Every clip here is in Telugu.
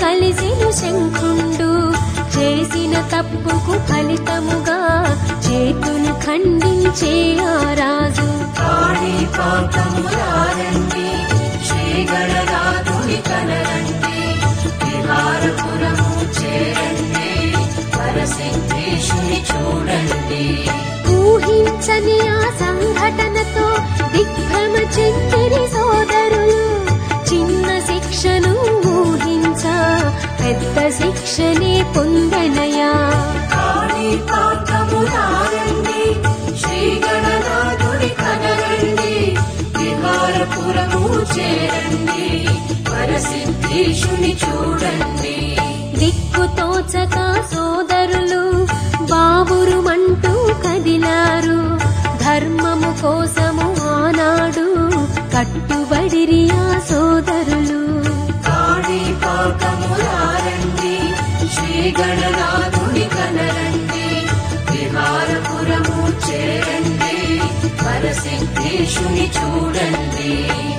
కలిసెను శంఖుండు చేసిన తప్పుకు ఫలితముగా చేతులు ఖండించే ఆ రాజు కాణిపాకములారండి శ్రీగణనాథుని కనరండి విహారపురము చేరండి పరసిద్ధేశుని చూడండి ఊహించని ఆ సంఘటనతో దిగ్భ్రమ చెందిరి సోదరులు చిన్న శిక్షను ఊహించ పెద్ద శిక్షనే పొందనయా కాణిపాకములారండి శ్రీగణనాథుని కనరండి విహారపురము చేరండి పరసిద్ధేశుని చూడండి దిక్కు తోచక సోదరులు బాబురుమంటూ కదిలారు ధర్మము కోసము ఆనాడు కట్టుబడిరి ఆ సోదరులు కాణిపాకములారండి శ్రీగణనాథుని కనరండి విహారపురము చేరండి పరసిద్ధేశుని చూడండి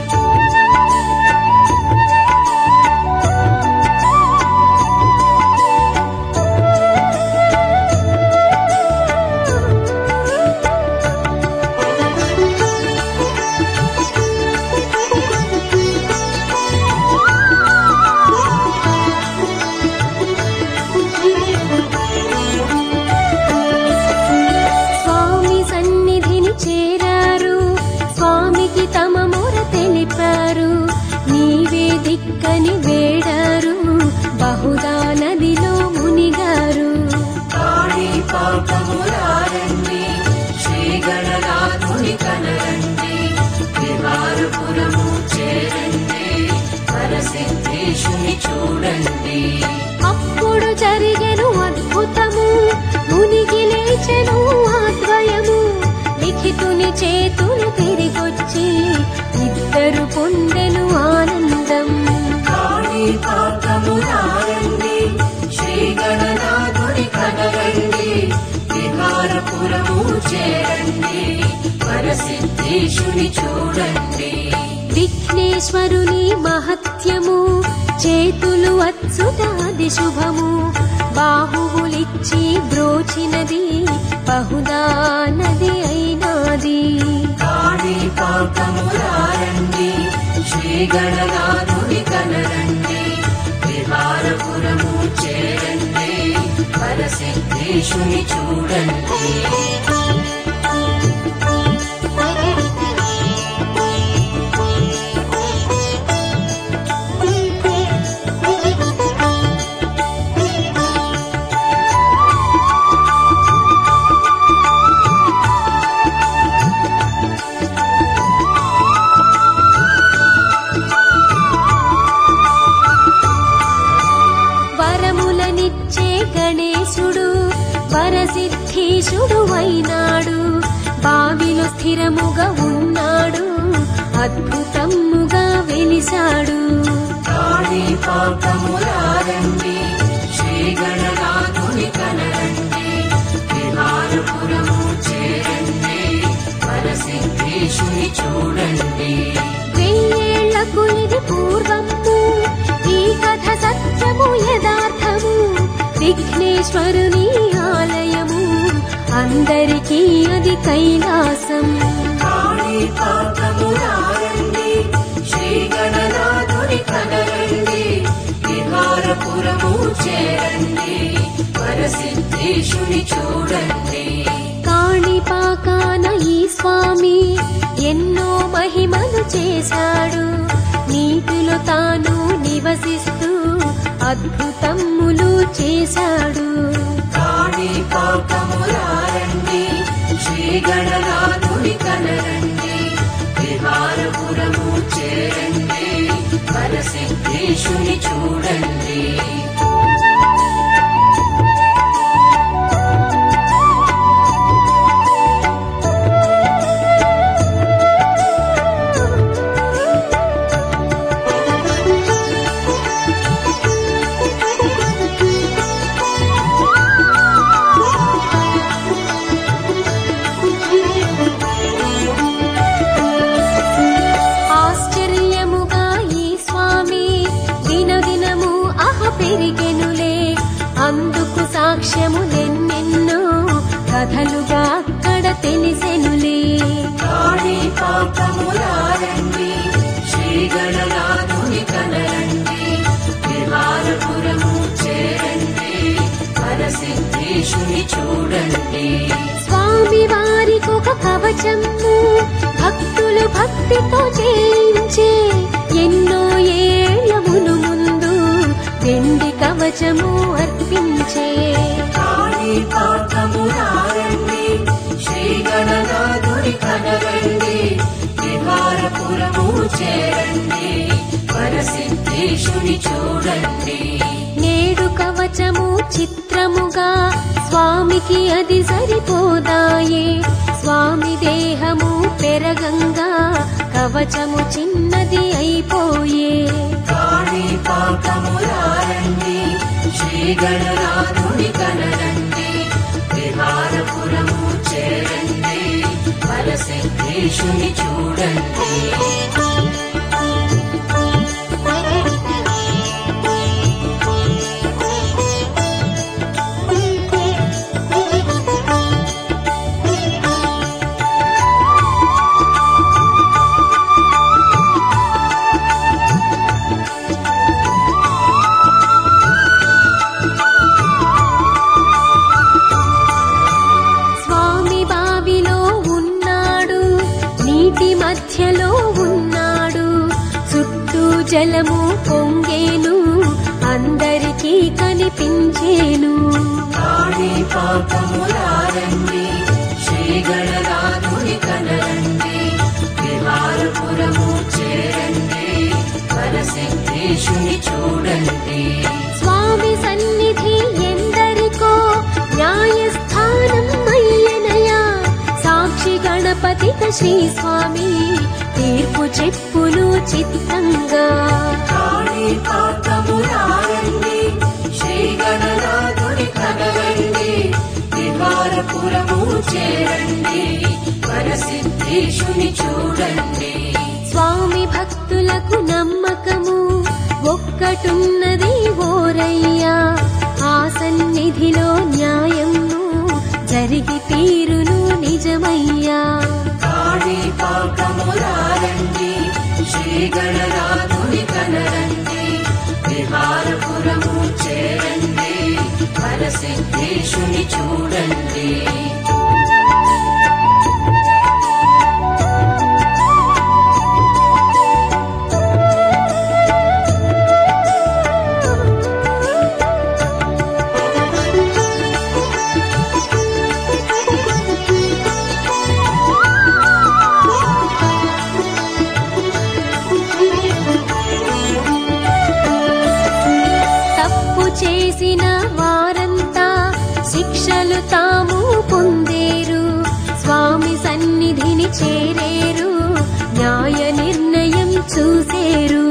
స్వామి సన్నిధిని చేరారు స్వామికి తమ మొర తెలిపారు నీవే దిక్కని వేడారు బహుదా నదిలో మునిగారు కాణిపాకములారండి శ్రీగణనాథుని కనరండి విహారపురము చేరండి పరసిద్ధేశుని చూడండి అప్పుడు జరిగెను అద్భుతము మునిగి లేచెను ఆద్వయము లిఖితుని చేతులు తిరిగొచ్చి ఇద్దరు పొందెను ఆనందం కాణిపాకములారండి శ్రీగణనాథుని కనరండి విహారపురము చేరండి పరసిద్ధేశుని చూడండి విఘ్నేశ్వరుని మహత్యము చేతులు అచ్చుతాది శుభము బాహువులిచ్చి బ్రోచినది బహుదా నది అయినాది కాణిపాకములారండి శ్రీగణనాథుని కనరండి విహారపురము చేరండి పరసిద్ధేశుని చూడండి వరములనిచ్చే గణేశుడు వరసిద్ధీశుడు అయినాడు బావిలో స్థిరముగా ఉన్నాడు అద్భుతముగా వెలిశాడు కాణిపాకములారండి శ్రీగణనాథుని కనరండి విహారపురము చేరండి పరసిద్ధేశుని చూడండి వెయ్యేళ్లకు ఇది పూర్వము ఈ కథ సత్యము యథార్థము విఘ్నేశ్వరుని ఆలయము అందరికీ అది కైలాసం కాణిపాకములారండి శ్రీగణనాథుని కనరండి విహారపురము చేరండి పరసిద్ధేశుని చూడండి కాణిపాకాన ఈ స్వామి ఎన్నో మహిమలు చేశాడు నీటిలో తాను నివసిస్తూ అద్భుతములు చేశాడు కాణిపాకములారండి శ్రీగణనాథుని కనరండి విహారపురము చేరండి పరసిద్ధేశుని చూడండి ఆశ్చర్యముగా ఈ స్వామి దినదినము అహ కథలుగా అక్కడ తెలిసెనులే కాణిపాకములారండి శ్రీ గణనాథుని కనరండి విహారపురము చేరండి పరసిద్ధేశుని చూడండి స్వామి వారికొక కవచము భక్తులు భక్తితో చేయించే ఎన్నో ఏళ్లమును ముందు వెండి కవచము అర్పించే కాణిపాకములారండి శ్రీ గణనాథుని కనరండి విహారపురము చేరండి పరసిద్ధేశుని చూడండి నేడు కవచము చిత్రముగా స్వామికి అది సరిపోదాయే స్వామి దేహము పెరగంగా కవచము చిన్నది అయిపోయే కాణిపాకములారండి శ్రీ గణనాథుని కనరండి విహారపురము చేరండి పరసిద్ధేశుని చూడండి స్వామి బావిలో ఉన్నాడు నీటి మధ్యలో ఉన్నాడు చుట్టూ జలము పొంగేను అందరికీ కనిపించేను కాణిపాకములారండి శ్రీ గణనాథుని కనరండి విహారపురము చేరండి పరసిద్ధేశుని చూడండి స్వామి సన్నిధి ఎందరికో న్యాయస్థానం అయ్యనయా సాక్షి గణపతిక శ్రీ స్వామి తీర్పు చెప్పును చిత్తంగా కాణిపాకములారండి శ్రీ గణనాథుని కనరండి విహారపురము చేరండి పరసిద్ధేశుని చూడండి స్వామి భక్తులకు నమ్మకము ఒక్కటున్నది ఓరయ్యా ఆ సన్నిధిలో న్యాయము జరిగి తీరును నిజమయ్యా కాణిపాకములారండి శ్రీ గణనాథుని కనరండి విహారపురము చేరండి పరసిద్ధేశుని చూడండి తప్పు చేసిన వారంతా శిక్షలు తాము పొందేరు స్వామి సన్నిధిని చేరేరు న్యాయ నిర్ణయం చూసేరు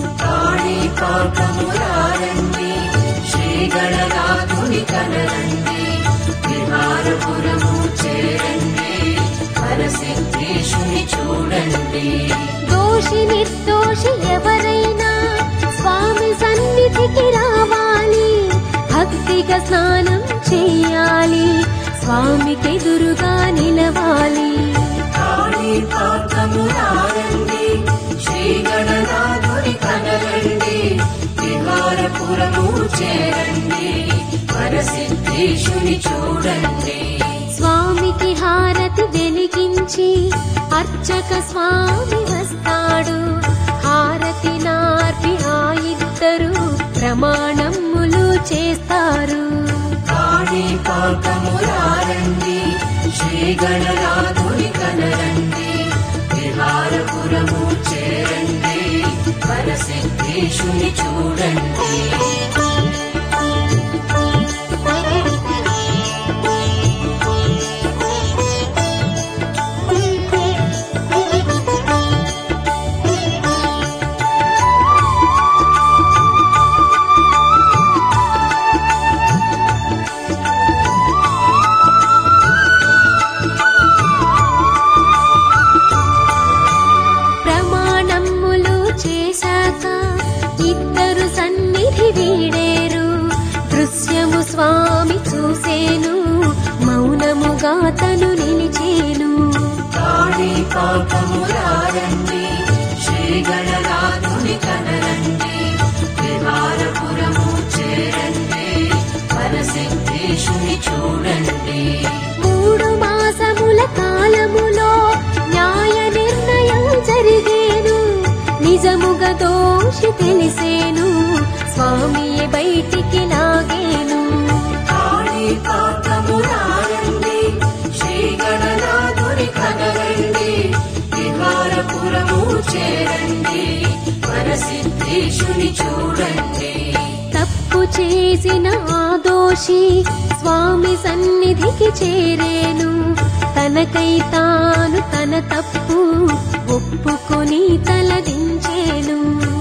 కాణిపాకములారండి శ్రీ గణనాథుని కనరండి విహారపురము చేరండి పరసిద్ధేశుని చూడండి దోషి నిర్దోషి ఎవరైనా స్వామి సన్నిధికి రావాలి భక్తిగా స్నానం చెయ్యాలి స్వామికి ఎదురుగా నిలవాలి కాణిపాకములారండి శ్రీ గణనాథుని కనరండి విహారపురము చేరండి పరసిద్ధేశుని చూడండి స్వామికి హారతి వెలిగించి అర్చక స్వామి వస్తాడు హారతి నార్పి ఆ ఇద్దరు ప్రమాణములు చేస్తారు కాణిపాకములారండి శ్రీ గణనాథుని కనరండి విహారపురము చేరండి పరసిద్ధేశుని చూడండి ప్రమాణములు చేశాక ఇద్దరు సన్నిధి వీడేరు దృశ్యము స్వామి చూసేను మౌనముగా స్థిరముగా తను నిలిచేను కాణిపాకములారండి శ్రీ గణనాథుని కనరండి విహారపురము చేరండి వరసిద్ధేశుని చూడండి మూడు మాసముల కాలములో న్యాయ నిర్ణయం జరిగేను నిజముగా దోషి తెలిసేను స్వామియే బయటికి లాగేను కాణిపాకములారండి శ్రీ గణనాథుని కనరండి విహారపురము చేరండి వరసిద్ధేశుని చూడండి తప్పు చేసిన ఆ దోషి స్వామి సన్నిధికి చేరేను తనకై తాను తన తప్పు ఒప్పుకొని తలదించేను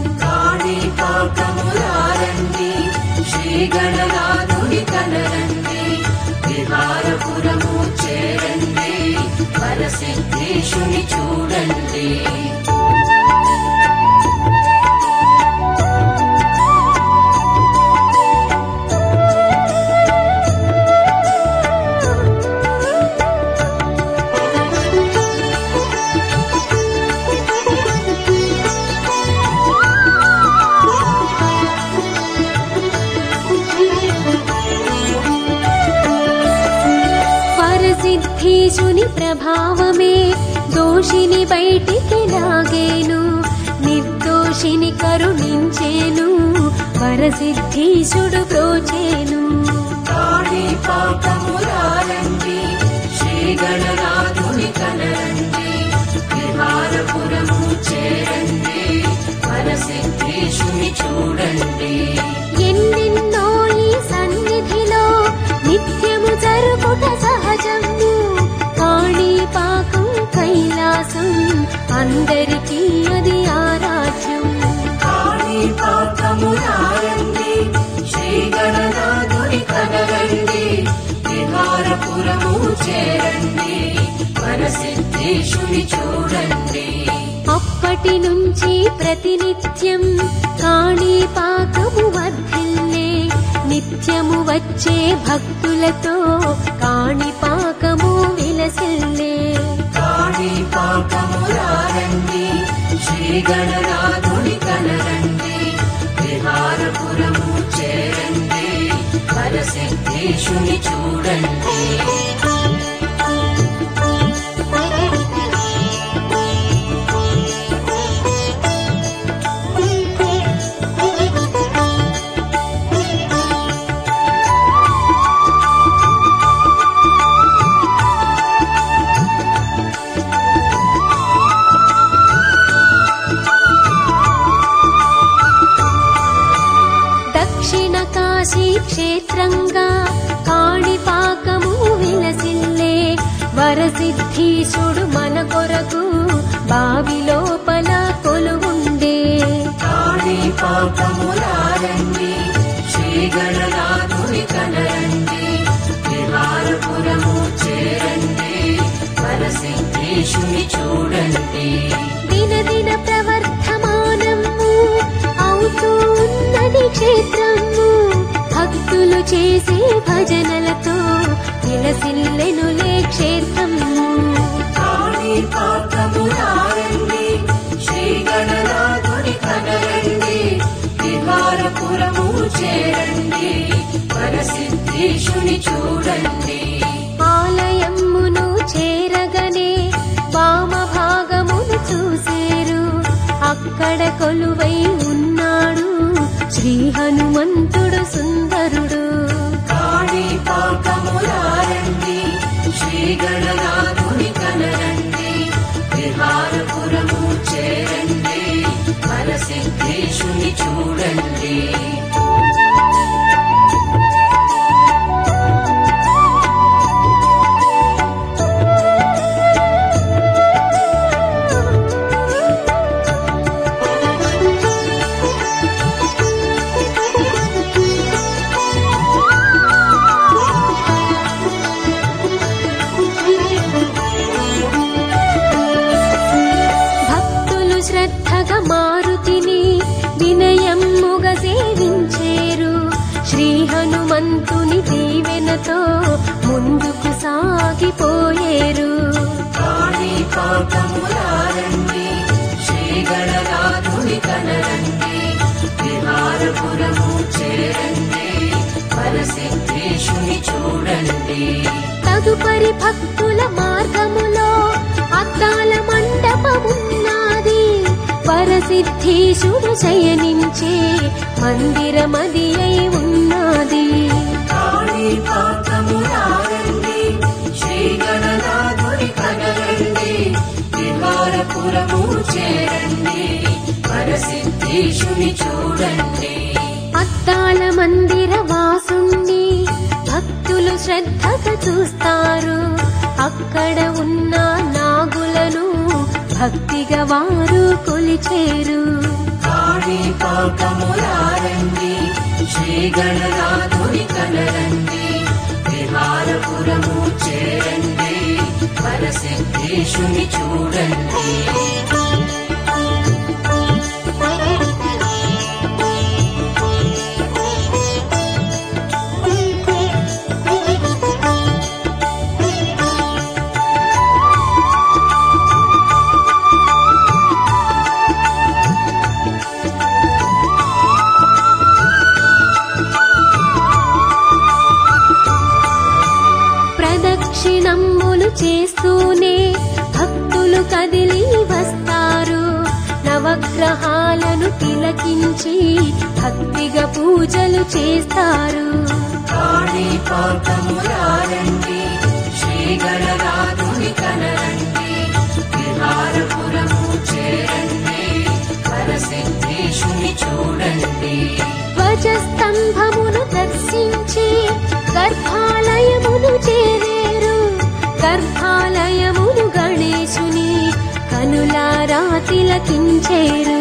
కాణిపాకములారండి శ్రీ గణనాథుని కనరండి విహారపురము చేరండి వరసిద్ధేశుని చూడండి వరసిద్ధీశుని ప్రభావమే దోషిని బయటికి లాగేను నిర్దోషిని కరుణించేను వరసిద్ధీశుడు ప్రోచేను కాణిపాకములారండి శ్రీ గణనాథుని కనరండి విహారపురము చేరండి వరసిద్ధేశుని చూడండి ఎన్నెన్నో ఈ సన్నిధిలో నిత్యము జరుపుట సహజము కాణిపాకం కైలాసం అందరికీ అది ఆరాధ్యం కాణిపాకములారండి శ్రీ గణనాథుని కనరండి విహారపురము చేరండి వరసిద్ధేశుని చూడండి అప్పటి నుంచి ప్రతినిత్యం కాణిపాకము వర్ధిల్లే నిత్యము వచ్చే భక్తులతో కాణిపాకము విలసిల్లే కాణిపాకములారండి శ్రీ గణనాథుని కనరండి విహారపురము చేరండి వరసిద్ధేశుని చూడండి దక్షిణ కాశీ క్షేత్రంగా కాణిపాకము విలసిల్లే వరసిద్ధీశుడు మన కొరకు బావి లోపల కొలువుండే కాణిపాకములారండి శ్రీ గణనాథుని కనరండి విహారపురము చేరండి వరసిద్ధేశుని చూడండి దినదిన ప్రవర్ధమానము అవుతూ ఉన్నది క్షేత్రము భక్తులు చేసే భజనలతో విలసిల్లెనులే క్షేత్రము కాణిపాకములారండి శ్రీ గణనాథుని కనరండి విహారపురము చేరండి వరసిద్ధేశుని చూడండి ఆలయమును చేరగనే వామ భాగమును చూసేరు అక్కడ కొలువై ఉన్నాడు శ్రీ హనుమంతుడు సుందరుడు కాణిపాకములారండి శ్రీ గణనాథుని కనరండి విహారపురము చేరండి వరసిద్ధేశుని చూడండి శ్రీ హనుమంతుని దీవెనతో ముందుకు సాగిపోయేరు కాణిపాకములారండి శ్రీగణనాథుని కనరండి విహారపురము చేరండి పరసిద్ధేశుని చూడండి తదుపరి భక్తుల మార్గములో అద్దాల మండపమున్నది వరసిద్ధీశుడు శయనించే మందిరమది అయి ఉన్నది కాణిపాకములారండి శ్రీగణనాథుని కనరండి విహారపురము చేరండి పరసిద్ధేశుని చూడండి అద్దాల మందిర వాసుణ్ణి భక్తులు శ్రద్ధగా చూస్తారు అక్కడ ఉన్న నాగులను భక్తిగా వారు కొలిచేరు కాణిపాకములారండి శ్రీగణనాథుని కనరండి విహారపురము చేరండి పరసిద్ధేశుని చూడండి ప్రదక్షిణమ్ములు చేస్తూనే భక్తులు కదిలి వస్తారు నవగ్రహాలను తిలకించి భక్తిగా పూజలు చేస్తారు కాణిపాకములారండి శ్రీగణనాథుని కనరండి విహారపురము చేరండి పరసిద్ధేశుని చూడండి ధ్వజస్తంభమును దర్శించి గర్భాలయమును చేరేరు గర్భాలయమును గణేశుని కనులారా తిలకించేరు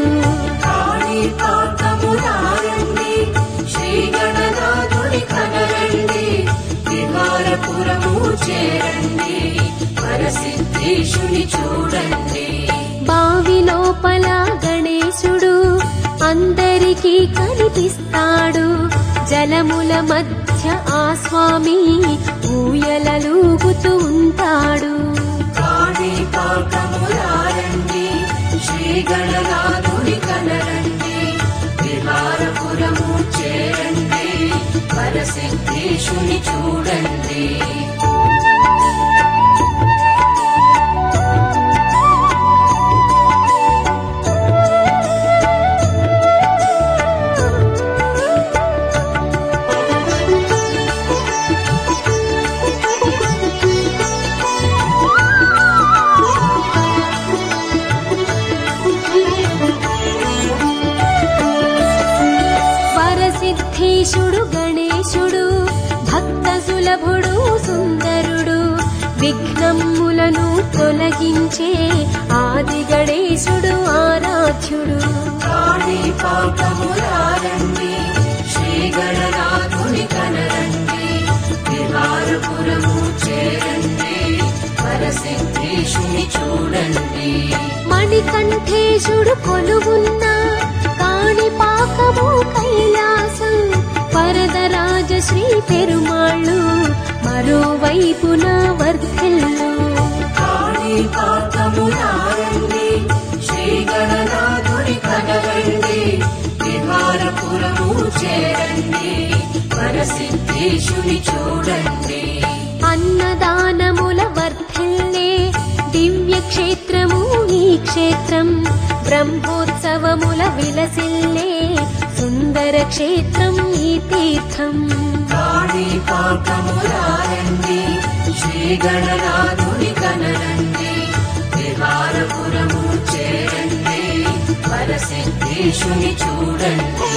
కాణిపాకములారండి శ్రీగణనాథుని కనరండి విహారపురము చేరండి పరసిద్ధేశుని చూడండి బావి లోపల గణేశుడు అందరికీ కనిపిస్తాడు జలముల మధ్య ఆ స్వామి ఊయలలూగుతూ ఉంటాడు కాణిపాకములారండి శ్రీగణనాథుని కనరండి విహారపురము చేరండి పరసిద్ధేశుని చూడండి వరసిద్ధీశుడు గణేశుడు భక్త సులభుడు సుందరుడు విఘ్నములను తొలగించే ఆది గణేశుడు ఆరాధ్యుడు కాణిపాకములారండి శ్రీగణనాథుని కనరండి విహారపురము చేరండి పరసిద్ధేశుని చూడండి మణికంఠేశుడు కొలువున్న కాణిపాకము కైలాసం వరదరాజ శ్రీ పెరుమాళ్ళు మరోవైపున వర్ధిల్లు కాణిపాకములారండి శ్రీగణనాథుని కనరండి విహారపురము చేరండి పరసిద్ధేశుని చూడండి అన్నదానముల వర్ధిల్లే దివ్య క్షేత్రము ఈ క్షేత్రం బ్రహ్మోత్సవముల విలసిల్లే సుందర క్షేత్రం ఈ తీర్థం కాణిపాకములారండి శ్రీగణనాథుని కనరండి విహారపురము చేరండి పరసిద్ధేశుని చూడండి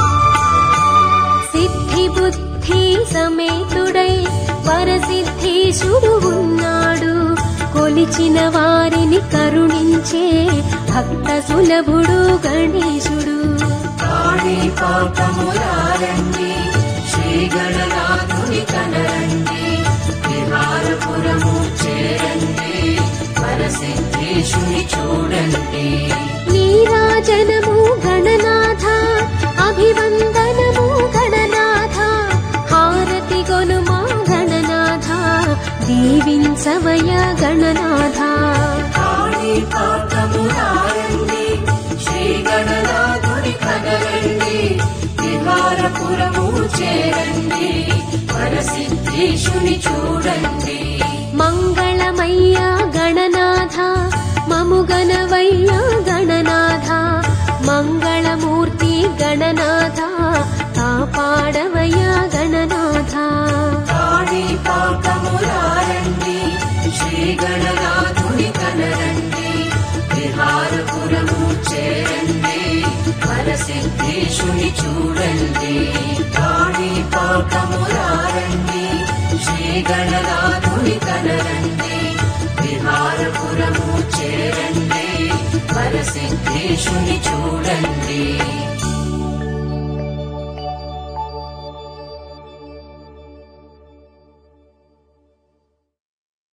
సిద్ధి బుద్ధి సమేతుడై వరసిద్ధి వచ్చిన వారిని కరుణించే భక్త సులభుడు గణేశుడు కాణిపాకములారండి శ్రీ గణనాథుని కనరండి విహారపురము చేరండి వరసిద్ధేశుని చూడండి నీరాజనము గణనాథ అభివందనము గణనాథ హారతి గొనుమా గణనాథ దీవించవయ గణనాథ కాణిపాకములారండి శ్రీ గణనాథుని కనరండి విహారపురము చేరండి వరసిద్ధేశుని చూడండి మంగళమయ్య గణనాథ మముగనవయ్య గణనాథ మంగళమూర్తి గణనాథ కాపాడవయ్య గణనాథ కాణిపాకములారండి శ్రీ గణనాథుని కనరండి విహారపురము చేరండి వరసిద్ధేశుని చూడండి కాణిపాకములారండి శ్రీ గణనాథుని కనరండి విహారపురము చేరండి వరసిద్ధేశుని చూడండి